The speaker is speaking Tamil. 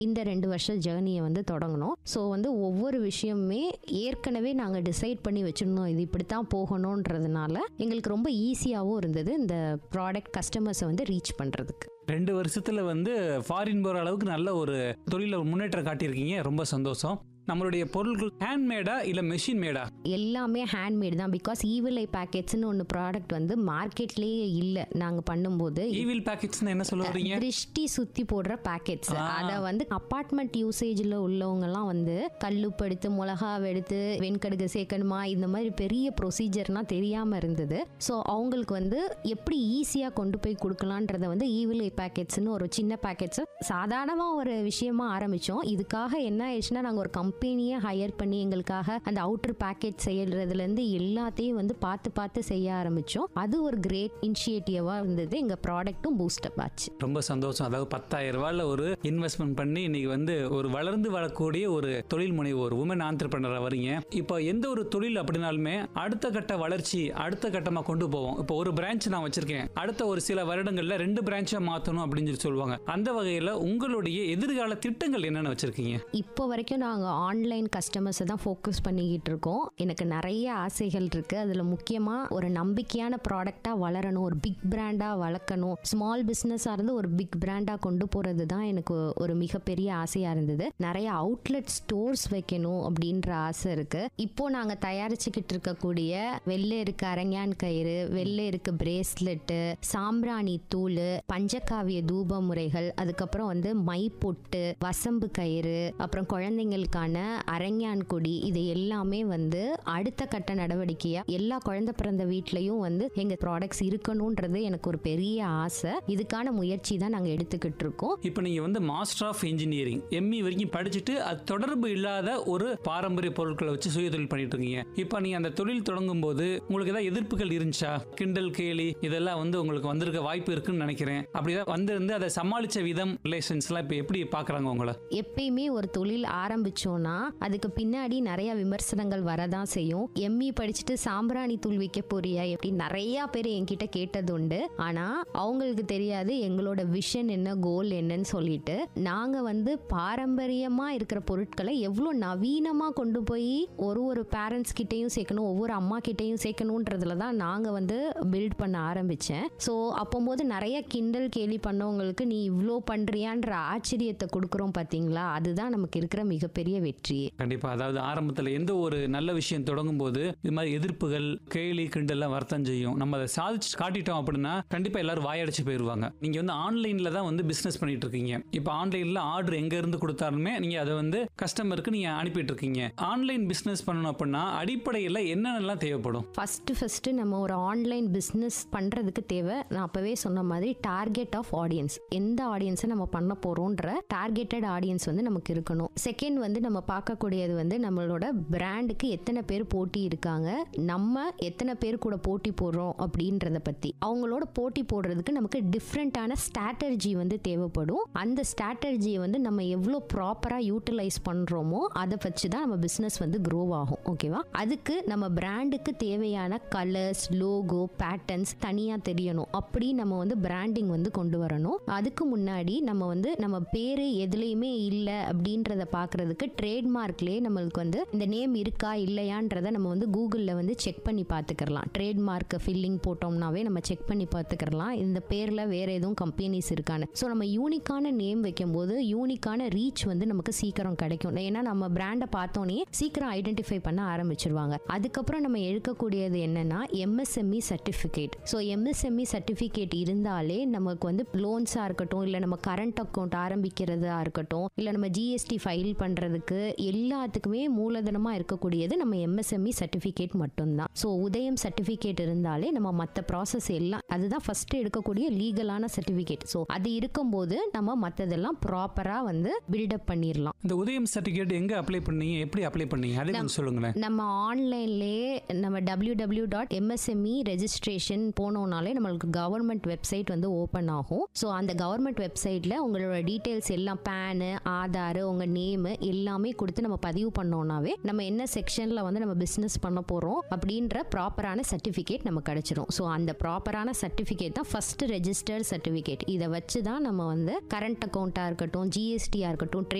இந்த ரெண்டு வருஷம் ஜேர்னியை வந்து தொடங்கினோம் ஸோ வந்து ஒவ்வொரு விஷயமுமே ஏற்கனவே நாங்கள் டிசைட் பண்ணி வச்சுருந்தோம் இது இப்படி தான் போகணுன்றதுனால எங்களுக்கு ரொம்ப ஈஸியாகவும் இருந்தது இந்த ப்ராடக்ட் கஸ்டமர்ஸை வந்து ரீச் பண்ணுறதுக்கு ரெண்டு வருஷத்துல வந்து ஃபாரின் போற அளவுக்கு நல்ல ஒரு தொழில ஒரு முன்னேற்றம் காட்டியிருக்கீங்க ரொம்ப சந்தோஷம் நம்மளுடைய பொருட்கள் ஹேண்ட்மேடா இல்ல மெஷின் மேடா எல்லாமே ஹேண்ட்மேட் தான் பிகாஸ் ஈவிலை பேக்கெட்ஸ்னு ஒன்று ப்ராடக்ட் வந்து மார்க்கெட்லேயே இல்லை நாங்கள் பண்ணும்போது ஈவில் பேக்கெட்ஸ்னு என்ன சொல்ல வரீங்க திருஷ்டி சுத்தி போடுற பேக்கெட்ஸ் ஆ. அத வந்து அபார்ட்மெண்ட் யூசேஜ்ல உள்ளவங்க எல்லாம் வந்து கல்லுப்பு எடுத்து மிளகா எடுத்து வெண்கடுகு சேர்க்கணுமா இந்த மாதிரி பெரிய ப்ரொசீஜர்லாம் தெரியாம இருந்தது ஸோ அவங்களுக்கு வந்து எப்படி ஈஸியா கொண்டு போய் கொடுக்கலான்றத வந்து ஈவிலை பேக்கெட்ஸ்னு ஒரு சின்ன பேக்கெட்ஸ் சாதாரணமா ஒரு விஷயமா ஆரம்பிச்சோம் இதுக்காக என்ன ஆயிடுச்சுன்னா நாங்க ஒரு கம்பெனியை ஹையர் பண்ணி எங்களுக்காக அந்த அவுட்டர் பேக்கெட் செய்யறதுல இருந்து எல்லாத்தையும் வந்து பார்த்து பார்த்து செய்ய ஆரம்பிச்சோம் அது ஒரு கிரேட் இனிஷியேட்டிவா இருந்தது எங்க ப்ராடக்ட்டும் பூஸ்டப் ஆச்சு ரொம்ப சந்தோஷம் அதாவது பத்தாயிரம் ரூபாயில ஒரு இன்வெஸ்ட்மெண்ட் பண்ணி இன்னைக்கு வந்து ஒரு வளர்ந்து வரக்கூடிய ஒரு தொழில் முனைவோர் உமன் ஆண்டர்பனர் வரீங்க இப்போ எந்த ஒரு தொழில் அப்படின்னாலுமே அடுத்த கட்ட வளர்ச்சி அடுத்த கட்டமா கொண்டு போவோம் இப்போ ஒரு பிரான்ச் நான் வச்சிருக்கேன் அடுத்த ஒரு சில வருடங்கள்ல ரெண்டு பிரான்ச்சா மாத்தணும் அப்படின்னு சொல்லி சொல்லுவாங்க அந்த வகையில உங்களுடைய எதிர்கால திட்டங்கள் என்னென்ன வச்சிருக்கீங்க இப்போ வரைக்கும் நாங்கள் ஆன்லைன் கஸ்டமர்ஸை தான் ஃபோக்கஸ் பண்ணிக்கிட்டு இருக்கோம் எனக்கு நிறைய ஆசைகள் இருக்கு அதில் முக்கியமாக ஒரு நம்பிக்கையான ப்ராடக்டாக வளரணும் ஒரு பிக் பிராண்டாக வளர்க்கணும் ஸ்மால் பிஸ்னஸாக இருந்து ஒரு பிக் பிராண்டாக கொண்டு போகிறது தான் எனக்கு ஒரு மிகப்பெரிய ஆசையாக இருந்தது நிறைய அவுட்லெட் ஸ்டோர்ஸ் வைக்கணும் அப்படின்ற ஆசை இருக்கு இப்போ நாங்கள் தயாரிச்சுக்கிட்டு இருக்கக்கூடிய வெள்ளை இருக்கு அரங்கான் கயிறு வெள்ளை இருக்கு பிரேஸ்லெட்டு சாம்பிராணி தூள் பஞ்சகாவிய தூப முறைகள் அதுக்கப்புறம் வந்து மை பொட்டு வசம்பு கயிறு அப்புறம் குழந்தைங்களுக்கான அரங்கான் கொடி இது எல்லாமே வந்து அடுத்த கட்ட நடவடிக்கையா எல்லா குழந்தை பிறந்த வீட்லயும் வந்து எங்க ப்ராடக்ட்ஸ் இருக்கணும்ன்றது எனக்கு ஒரு பெரிய ஆசை இதுக்கான முயற்சி தான் நாங்க எடுத்துக்கிட்டு இருக்கோம் இப்போ நீங்க வந்து மாஸ்டர் ஆஃப் இன்ஜினியரிங் எம்இ வரைக்கும் படிச்சுட்டு அது தொடர்பு இல்லாத ஒரு பாரம்பரிய பொருட்களை வச்சு சுய தொழில் பண்ணிட்டு இருக்கீங்க இப்போ நீங்க அந்த தொழில் தொடங்கும் போது உங்களுக்கு ஏதாவது எதிர்ப்புகள் இருந்துச்சா கிண்டல் கேலி இதெல்லாம் வந்து உங்களுக்கு வந்திருக்க வாய்ப்பு இருக்குன்னு நினைக்கிறேன் அப்படிதான் வந்திருந்து அதை சமாளிச்ச விதம் ரிலேஷன்ஸ்லாம் இப்போ எப்படி பார்க்கறாங்க உங்களை எப்பயுமே ஒரு தொழில் ஆரம்பிச்சோம்னா அதுக்கு பின்னாடி நிறைய விமர்சனங்கள் வரதான் செய்யும் எம்இ படிச்சுட்டு சாம்பிராணி தூள் விற்க போறியா எப்படி நிறைய பேர் என்கிட்ட கேட்டது உண்டு ஆனா அவங்களுக்கு தெரியாது எங்களோட விஷன் என்ன கோல் என்னன்னு சொல்லிட்டு நாங்க வந்து பாரம்பரியமா இருக்கிற பொருட்களை எவ்வளோ நவீனமா கொண்டு போய் ஒரு ஒரு பேரண்ட்ஸ் கிட்டேயும் சேர்க்கணும் ஒவ்வொரு அம்மா கிட்டேயும் சேர்க்கணுன்றதுல தான் நாங்க வந்து பில்ட் பண்ண ஆரம்பிச்சேன் ஸோ அப்போது நிறைய கிண்டல் கேலி பண்ணவங்களுக்கு நீ இவ்வளோ பண்றியான்ற ஆச்சரியத்தை கொடுக்குறோம் பாத்தீங்களா அதுதான் நமக்கு இருக்கிற மிகப்பெரிய வெற்றி கண்டிப்பா அதாவது ஆரம்பத்துல எந்த ஒரு நல்ல விஷயம் தொடங்கும் போது இது மாதிரி எதிர்ப்புகள் கேலி கிண்டல்லாம் வரத்தான் செய்யும் நம்ம அதை சாதிச்சு காட்டிட்டோம் அப்படின்னா கண்டிப்பா எல்லாரும் வாயடிச்சு போயிருவாங்க நீங்க வந்து ஆன்லைன்ல தான் வந்து பிசினஸ் பண்ணிட்டு இருக்கீங்க இப்போ ஆன்லைன்ல ஆர்டர் எங்க இருந்து கொடுத்தாலுமே நீங்க அதை வந்து கஸ்டமருக்கு நீங்க அனுப்பிட்டு இருக்கீங்க ஆன்லைன் பிசினஸ் பண்ணணும் அப்படின்னா அடிப்படையில் என்னென்னலாம் தேவைப்படும் ஃபஸ்ட்டு ஃபஸ்ட்டு நம்ம ஒரு ஆன்லைன் பிஸ்னஸ் பண்ணுறதுக்கு தேவை நான் அப்போவே சொன்ன மாதிரி டார்கெட் ஆஃப் ஆடியன்ஸ் எந்த ஆடியன்ஸை நம்ம பண்ண போகிறோன்ற டார்கெட்டட் ஆடியன்ஸ் வந்து நமக்கு இருக்கணும் செகண்ட் வந்து நம்ம பார்க்கக்கூடியது வந்து நம்மளோட பிராண்டுக்கு எத்தனை பேர் போட்டி இருக்காங்க நம்ம எத்தனை பேர் கூட போட்டி போடுறோம் அப்படின்றத பற்றி அவங்களோட போட்டி போடுறதுக்கு நமக்கு டிஃப்ரெண்ட்டான ஸ்ட்ராட்டஜி வந்து தேவைப்படும் அந்த ஸ்ட்ராட்டஜியை வந்து நம்ம எவ்வளோ ப்ராப்பராக யூட்டிலைஸ் பண்ணுறோமோ அதை வச்சு தான் நம்ம பிஸ்னஸ் வந்து க்ரோ ஆகும் ஓகேவா அதுக்கு நம்ம பிராண்டுக்கு தேவையான கலர்ஸ் லோகோ பேட்டர்ன்ஸ் தனியாக தெரியணும் அப்படி நம்ம வந்து பிராண்டிங் வந்து கொண்டு வரணும் அதுக்கு முன்னாடி நம்ம வந்து நம்ம பேர் எதுலேயுமே இல்லை அப்படின்றத பார்க்கறதுக்கு ட்ரேட்மார்க்லேயே நம்மளுக்கு வந்து இந்த நேம் இருக்கா இல்லையான்றத நம்ம வந்து கூகுளில் வந்து செக் பண்ணி பார்த்துக்கலாம் ட்ரேட்மார்க் ஃபில்லிங் போட்டோம்னாவே நம்ம செக் பண்ணி பார்த்துக்கலாம் இந்த பேரில் வேற எதுவும் கம்பெனிஸ் இருக்கான்னு ஸோ நம்ம யூனிக்கான நேம் வைக்கும்போது யூனிக்கான ரீச் வந்து நமக்கு சீக்கிரம் கிடைக்கும் ஏன்னா நம்ம பிராண்டை பார்த்தோன்னே சீக்கிரம் ஐடென்டிஃபை பண்ண ஆரம்பிச்சிருவாங்க அதுக்கப்புறம் நம்ம எடுக்கக்கூடியது என்னன்னா MSME certificate so MSME certificate இருந்தாலே நமக்கு வந்து லோன்ஸாக இருக்கட்டும் இல்லை நம்ம கரண்ட் அக்கௌண்ட் ஆரம்பிக்கிறதா இருக்கட்டும் இல்லை நம்ம ஜிஎஸ்டி ஃபைல் பண்ணுறதுக்கு எல்லாத்துக்குமே மூலதனமாக இருக்கக்கூடியது நம்ம எம்எஸ்எம்இ சர்டிஃபிகேட் மட்டும்தான் ஸோ உதயம் சர்டிஃபிகேட் இருந்தாலே நம்ம மற்ற ப்ராசஸ் எல்லாம் அதுதான் ஃபர்ஸ்ட் எடுக்கக்கூடிய லீகலான சர்டிஃபிகேட் ஸோ அது இருக்கும்போது நம்ம மற்றதெல்லாம் ப்ராப்பராக வந்து பில்டப் பண்ணிடலாம் இந்த உதயம் சர்டிஃபிகேட் எங்க அப்ளை பண்ணீங்க எப்படி அப்ளை பண்ணீங்க அதே கொஞ்சம் சொல்லுங்களேன் நம்ம ஆன்லைன்லேயே நம்ம W W dot MSME registration போனோம்னாலே நம்மளுக்கு கவர்மெண்ட் வெப்சைட் வந்து ஓப்பன் ஆகும் ஸோ அந்த கவர்மெண்ட் வெப்சைட்டில் உங்களோட டீட்டெயில்ஸ் எல்லாம் பேனு ஆதார் உங்கள் நேமு எல்லாமே எல்லாமே கொடுத்து நம்ம பதிவு பண்ணோம்னாவே நம்ம என்ன செக்ஷன்ல வந்து நம்ம பிசினஸ் பண்ண போறோம் அப்படின்ற ப்ராப்பரான சர்டிஃபிகேட் நமக்கு கிடைச்சிரும் ஸோ அந்த ப்ராப்பரான சர்டிஃபிகேட் தான் ஃபர்ஸ்ட் ரெஜிஸ்டர்ட் சர்டிஃபிகேட் இதை வச்சு தான் நம்ம வந்து கரண்ட் அக்கௌண்ட்டாக இருக்கட்டும் ஜிஎஸ்டியாக இருக்கட்டும்